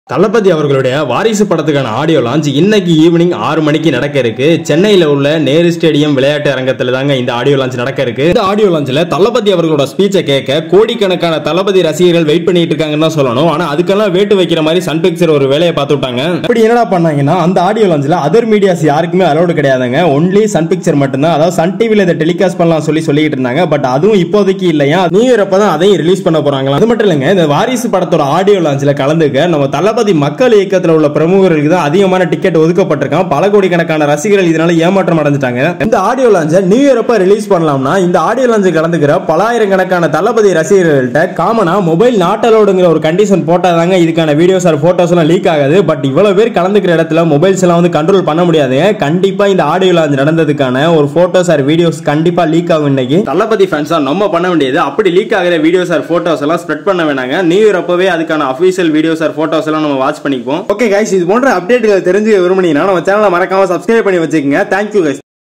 தளபதி அவர்களுடைய வாரிசு படத்துக்கான ஆடியோ லான்ச் இன்னைக்கு ஈவினிங் ஆறு மணிக்கு நடக்க இருக்கு சென்னையில உள்ள நேரு ஸ்டேடியம் விளையாட்டு அரங்கத்துல தாங்க இந்த ஆடியோ லான்ச் நடக்க இருக்கு இந்த ஆடியோ லான்ச்ல தளபதி அவர்களோட ஸ்பீச்சை கேட்க கோடிக்கணக்கான தளபதி ரசிகர்கள் வெயிட் பண்ணிட்டு இருக்காங்கன்னு தான் சொல்லணும் ஆனா அதுக்கெல்லாம் வேட்டு வைக்கிற மாதிரி சன் பிக்சர் ஒரு வேலையை பார்த்து விட்டாங்க இப்படி என்னடா பண்ணாங்கன்னா அந்த ஆடியோ லான்ச்ல அதர் மீடியாஸ் யாருக்குமே அலௌடு கிடையாதுங்க ஒன்லி சன் பிக்சர் மட்டும்தான் அதாவது சன் டிவில இதை டெலிகாஸ்ட் பண்ணலாம் சொல்லி சொல்லிட்டு இருந்தாங்க பட் அதுவும் இப்போதைக்கு இல்லையா நியூ இயர் அப்பதான் அதையும் ரிலீஸ் பண்ண போறாங்களா அது மட்டும் இல்லைங்க இந்த வாரிசு படத்தோட ஆடியோ லான்ச்ல கலந்துக்க நம்ம தளபதி மக்கள் இயக்கத்துல உள்ள பிரமுகர்களுக்கு தான் அதிகமான டிக்கெட் ஒதுக்கப்பட்டிருக்கான் பல கோடிக்கணக்கான ரசிகர்கள் இதனால ஏமாற்றம் அடைஞ்சிட்டாங்க இந்த ஆடியோ லான்ச்சை நியூ இயர் அப்ப ரிலீஸ் பண்ணலாம்னா இந்த ஆடியோ லான்ச் கலந்துக்கிற பலாயிரக்கணக்கான தளபதி ரசிகர்கள்ட்ட காமனா மொபைல் நாட் அலோடுங்கிற ஒரு கண்டிஷன் போட்டாதாங்க இதுக்கான வீடியோஸ் ஆர் போட்டோஸ் எல்லாம் லீக் ஆகாது பட் இவ்வளவு பேர் கலந்துக்கிற இடத்துல மொபைல்ஸ் எல்லாம் வந்து கண்ட்ரோல் பண்ண முடியாதுங்க கண்டிப்பா இந்த ஆடியோ லான்ச் நடந்ததுக்கான ஒரு போட்டோஸ் ஆர் வீடியோஸ் கண்டிப்பா லீக் ஆகும் இன்னைக்கு தளபதி ஃபேன்ஸா நம்ம பண்ண வேண்டியது அப்படி லீக் ஆகிற வீடியோஸ் ஆர் போட்டோஸ் எல்லாம் ஸ்ப்ரெட் பண்ண வேணாங்க நியூ இயர் அப்பவே அதுக்கான அஃபீஷியல் வீடியோஸ் ஆர் போட்டோஸ் எல்லாம் நம்ம வாட்ச் பண்ணிப்போம் ஓகே கைஸ் இது போன்ற அப்டேட்டுகள் தெரிஞ்சுக்க விரும்புனீங்கன்னா நம்ம சேனலை மறக்காம சப்ஸ்கிரைப் பண்ணி வச்சுக்கோங்க தேங்க்யூ கைஸ்